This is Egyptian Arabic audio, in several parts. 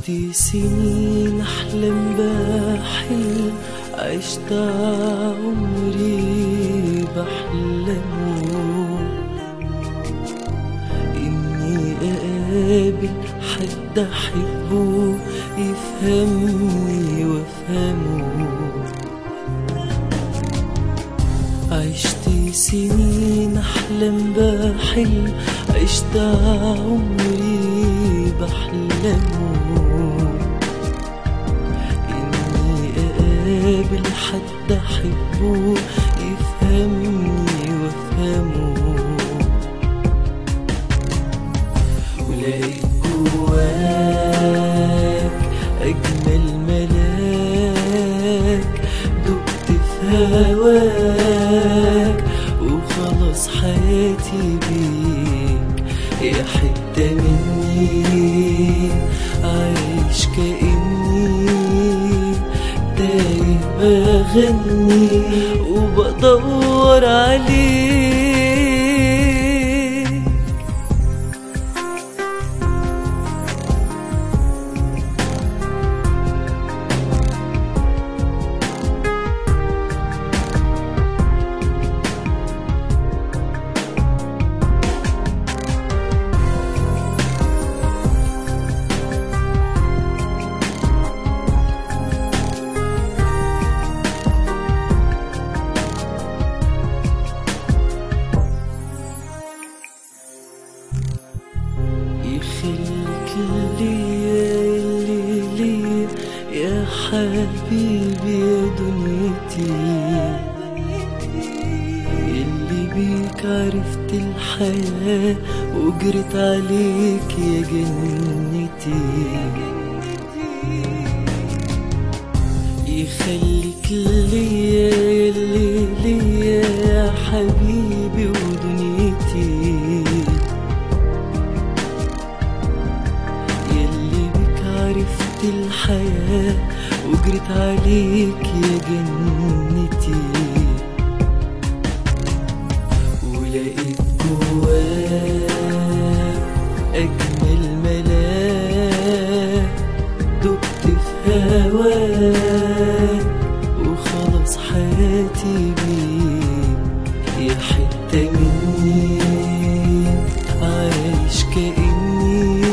عشت سنين أحلم بحلم عشت عمري بحلمه إني أقابل حد أحبه يفهمني وأفهمه عشت سنين أحلم بحلم عشت عمري بحلمه إني أقابل حد أحبه يفهمني وأفهمه ولقيت جواك أجمل ملاك دقت في هواك وخلاص حياتي بيك يا حتة مني عايش كأني تايه بغني وبدور عليك يخليك ليا اللي ليا يا حبيبي يا دنيتي اللي بيك عرفت الحياة وجرت عليك يا جنتي يخليك ليا اللي ليا يا حبيبي ودنيتي يلي بك عرفت الحياة وجرت عليك يا جنتي ولقيت جواك أجمل ملاك دقت في هواك وخلاص حياتي بيك يا حتة مني عايش كأني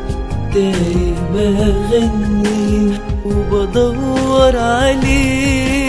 تايه بغني وبدور عليك